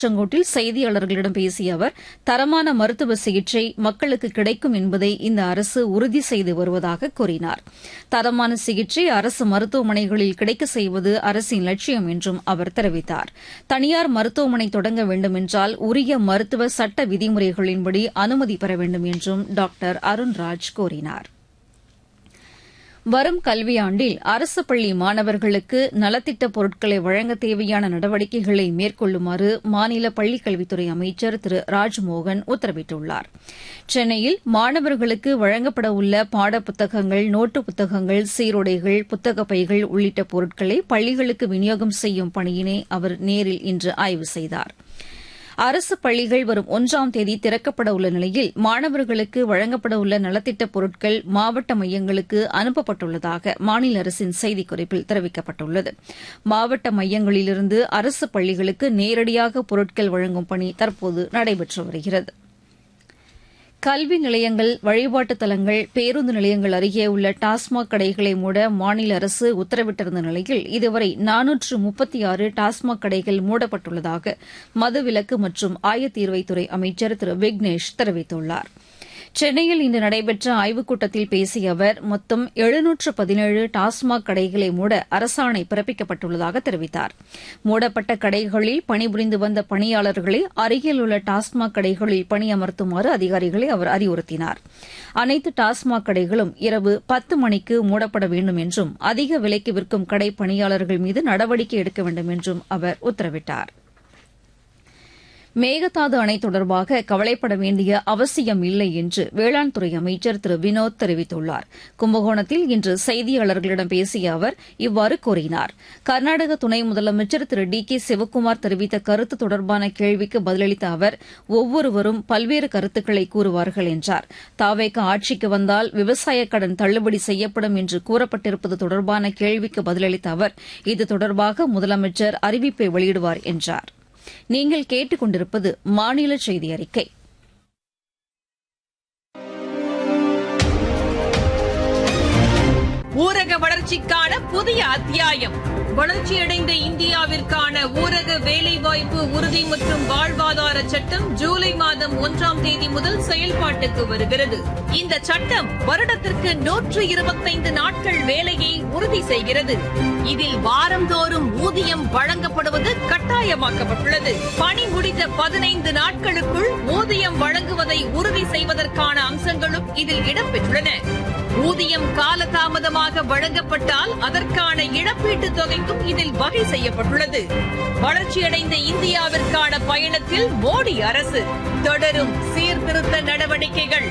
செங்கோட்டில் செய்தியாளர்களிடம் பேசிய அவர் தரமான மருத்துவ சிகிச்சை மக்களுக்கு கிடைக்கும் என்பதை இந்த அரசு உறுதி செய்து வருவதாக கூறினார் தரமான சிகிச்சை அரசு மருத்துவமனைகளில் கிடைக்க செய்வது அரசின் லட்சியம் என்றும் அவர் தெரிவித்தார் தனியார் மருத்துவமனை தொடங்க வேண்டுமென்றால் உரிய மருத்துவ சட்ட விதிமுறைகளின்படி அனுமதி பெற வேண்டும் என்றும் டாக்டர் அருண்ராஜ் கூறினார் வரும் கல்வியாண்டில் அரசு பள்ளி மாணவர்களுக்கு நலத்திட்ட பொருட்களை வழங்க தேவையான நடவடிக்கைகளை மேற்கொள்ளுமாறு மாநில பள்ளிக்கல்வித்துறை அமைச்சர் திரு ராஜ்மோகன் உத்தரவிட்டுள்ளார் சென்னையில் மாணவர்களுக்கு வழங்கப்பட உள்ள பாடப்புத்தகங்கள் நோட்டு புத்தகங்கள் சீருடைகள் புத்தக பைகள் உள்ளிட்ட பொருட்களை பள்ளிகளுக்கு விநியோகம் செய்யும் பணியினை அவர் நேரில் இன்று ஆய்வு செய்தார் அரசு பள்ளிகள் வரும் ஒன்றாம் தேதி திறக்கப்பட உள்ள நிலையில் மாணவர்களுக்கு வழங்கப்பட உள்ள நலத்திட்ட பொருட்கள் மாவட்ட மையங்களுக்கு அனுப்பப்பட்டுள்ளதாக மாநில அரசின் செய்திக்குறிப்பில் தெரிவிக்கப்பட்டுள்ளது மாவட்ட மையங்களிலிருந்து அரசு பள்ளிகளுக்கு நேரடியாக பொருட்கள் வழங்கும் பணி தற்போது நடைபெற்று வருகிறது கல்வி நிலையங்கள் வழிபாட்டுத் தலங்கள் பேருந்து நிலையங்கள் அருகே உள்ள டாஸ்மாக் கடைகளை மூட மாநில அரசு உத்தரவிட்டிருந்த நிலையில் இதுவரை நானூற்று முப்பத்தி ஆறு டாஸ்மாக் கடைகள் மூடப்பட்டுள்ளதாக மதுவிலக்கு மற்றும் ஆயத்தீர்வைத்துறை அமைச்சர் திரு விக்னேஷ் தெரிவித்துள்ளார் சென்னையில் இன்று நடைபெற்ற ஆய்வுக் கூட்டத்தில் பேசிய அவர் மொத்தம் எழுநூற்று பதினேழு டாஸ்மாக் கடைகளை மூட அரசாணை பிறப்பிக்கப்பட்டுள்ளதாக தெரிவித்தார் மூடப்பட்ட கடைகளில் பணிபுரிந்து வந்த பணியாளர்களை அருகில் உள்ள டாஸ்மாக் கடைகளில் பணியமர்த்துமாறு அதிகாரிகளை அவர் அறிவுறுத்தினார் அனைத்து டாஸ்மாக் கடைகளும் இரவு பத்து மணிக்கு மூடப்பட வேண்டும் என்றும் அதிக விலைக்கு விற்கும் கடை பணியாளர்கள் மீது நடவடிக்கை எடுக்க வேண்டும் என்றும் அவர் உத்தரவிட்டார் மேகதாது அணை தொடர்பாக கவலைப்பட வேண்டிய அவசியம் இல்லை என்று வேளாண் துறை அமைச்சர் திரு வினோத் தெரிவித்துள்ளார் கும்பகோணத்தில் இன்று செய்தியாளர்களிடம் பேசிய அவர் இவ்வாறு கூறினார் கர்நாடக துணை முதலமைச்சர் திரு டி கே சிவக்குமார் தெரிவித்த கருத்து தொடர்பான கேள்விக்கு பதிலளித்த அவர் ஒவ்வொருவரும் பல்வேறு கருத்துக்களை கூறுவார்கள் என்றார் தாவேக ஆட்சிக்கு வந்தால் விவசாய கடன் தள்ளுபடி செய்யப்படும் என்று கூறப்பட்டிருப்பது தொடர்பான கேள்விக்கு பதிலளித்த அவர் இது தொடர்பாக முதலமைச்சர் அறிவிப்பை வெளியிடுவார் என்றார் நீங்கள் கேட்டுக்கொண்டிருப்பது மாநில செய்தி அறிக்கை ஊரக வளர்ச்சிக்கான புதிய அத்தியாயம் வளர்ச்சியடைந்த இந்தியாவிற்கான ஊரக வேலைவாய்ப்பு உறுதி மற்றும் வாழ்வாதார சட்டம் ஜூலை மாதம் ஒன்றாம் தேதி முதல் செயல்பாட்டுக்கு வருகிறது இந்த சட்டம் வருடத்திற்கு நூற்று இருபத்தைந்து நாட்கள் வேலையை உறுதி செய்கிறது இதில் வாரந்தோறும் ஊதியம் வழங்கப்படுவது கட்டாயமாக்கப்பட்டுள்ளது பணி முடிந்த பதினைந்து நாட்களுக்குள் ஊதியம் வழங்குவதை உறுதி செய்வதற்கான அம்சங்களும் இதில் இடம்பெற்றுள்ளன ஊதியம் காலதாமதமாக வழங்கப்பட்டால் அதற்கான இழப்பீட்டுத் தொகைக்கும் இதில் வகை செய்யப்பட்டுள்ளது வளர்ச்சியடைந்த இந்தியாவிற்கான பயணத்தில் மோடி அரசு தொடரும் சீர்திருத்த நடவடிக்கைகள்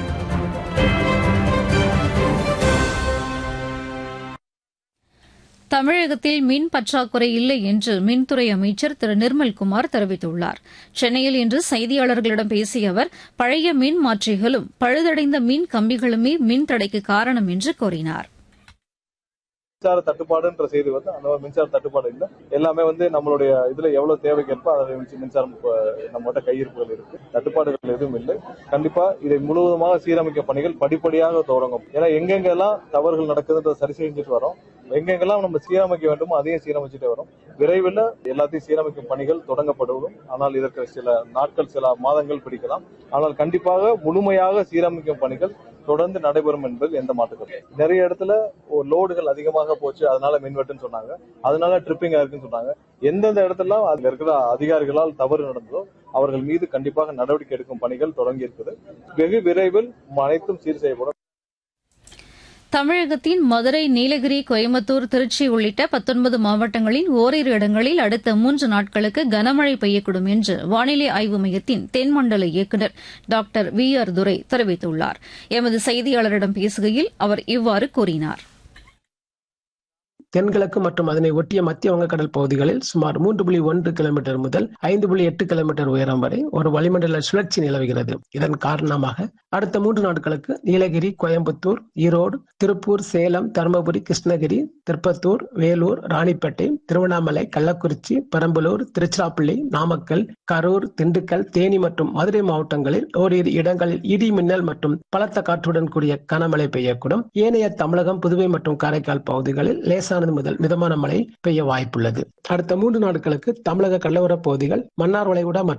தமிழகத்தில் மின் பற்றாக்குறை இல்லை என்று மின்துறை அமைச்சர் திரு நிர்மல்குமார் தெரிவித்துள்ளார் சென்னையில் இன்று செய்தியாளர்களிடம் பேசிய அவர் பழைய மின் மாற்றிகளும் பழுதடைந்த மின் கம்பிகளுமே மின் தடைக்கு காரணம் என்று கூறினார் மின்சார தட்டுப்பாடுன்ற செய்தி வந்து அந்த மாதிரி மின்சார தட்டுப்பாடு இல்லை எல்லாமே வந்து நம்மளுடைய இதுல எவ்வளவு தேவைக்கேற்ப அதை வச்சு மின்சாரம் நம்மகிட்ட கையிருப்புகள் இருக்கு தட்டுப்பாடுகள் எதுவும் இல்லை கண்டிப்பா இதை முழுவதுமாக சீரமைக்க பணிகள் படிப்படியாக தொடங்கும் ஏன்னா எங்கெங்கெல்லாம் தவறுகள் நடக்குதுன்றதை சரி செஞ்சுட்டு வரோம் எங்கெங்கெல்லாம் நம்ம சீரமைக்க வேண்டுமோ அதையும் சீரமைச்சுட்டே வரும் விரைவில் எல்லாத்தையும் சீரமைக்கும் பணிகள் தொடங்கப்படும் ஆனால் இதற்கு சில நாட்கள் சில மாதங்கள் பிடிக்கலாம் ஆனால் கண்டிப்பாக முழுமையாக சீரமைக்கும் பணிகள் தொடர்ந்து நடைபெறும் என்பது எந்த மாற்றுக்கிறது நிறைய இடத்துல லோடுகள் அதிகமாக போச்சு அதனால மின்வெட்டுன்னு சொன்னாங்க அதனால ட்ரிப்பிங் ஆயிருக்குன்னு சொன்னாங்க எந்தெந்த இடத்துல அங்க இருக்கிற அதிகாரிகளால் தவறு நடந்ததோ அவர்கள் மீது கண்டிப்பாக நடவடிக்கை எடுக்கும் பணிகள் தொடங்கி இருக்குது வெகு விரைவில் அனைத்தும் சீர் செய்யப்படும் தமிழகத்தின் மதுரை நீலகிரி கோயம்புத்தூர் திருச்சி உள்ளிட்ட பத்தொன்பது மாவட்டங்களில் ஓரிரு இடங்களில் அடுத்த மூன்று நாட்களுக்கு கனமழை பெய்யக்கூடும் என்று வானிலை ஆய்வு மையத்தின் தென்மண்டல இயக்குநர் டாக்டர் வி ஆர் துரை தெரிவித்துள்ளார் எமது செய்தியாளரிடம் பேசுகையில் அவர் இவ்வாறு கூறினார் தென்கிழக்கு மற்றும் அதனை ஒட்டிய மத்திய வங்கக்கடல் பகுதிகளில் சுமார் மூன்று புள்ளி ஒன்று கிலோமீட்டர் முதல் ஐந்து புள்ளி எட்டு கிலோமீட்டர் உயரம் வரை ஒரு வளிமண்டல சுழற்சி நிலவுகிறது இதன் காரணமாக அடுத்த மூன்று நாட்களுக்கு நீலகிரி கோயம்புத்தூர் ஈரோடு திருப்பூர் சேலம் தருமபுரி கிருஷ்ணகிரி திருப்பத்தூர் வேலூர் ராணிப்பேட்டை திருவண்ணாமலை கள்ளக்குறிச்சி பெரம்பலூர் திருச்சிராப்பள்ளி நாமக்கல் கரூர் திண்டுக்கல் தேனி மற்றும் மதுரை மாவட்டங்களில் ஓரிரு இடங்களில் இடி மின்னல் மற்றும் பலத்த காற்றுடன் கூடிய கனமழை பெய்யக்கூடும் ஏனைய தமிழகம் புதுவை மற்றும் காரைக்கால் பகுதிகளில் லேசான லேசானது முதல் மிதமான மழை பெய்ய வாய்ப்புள்ளது அடுத்த மூன்று நாட்களுக்கு தமிழக கடலோர பகுதிகள் மன்னார் வளைகுடா மற்றும்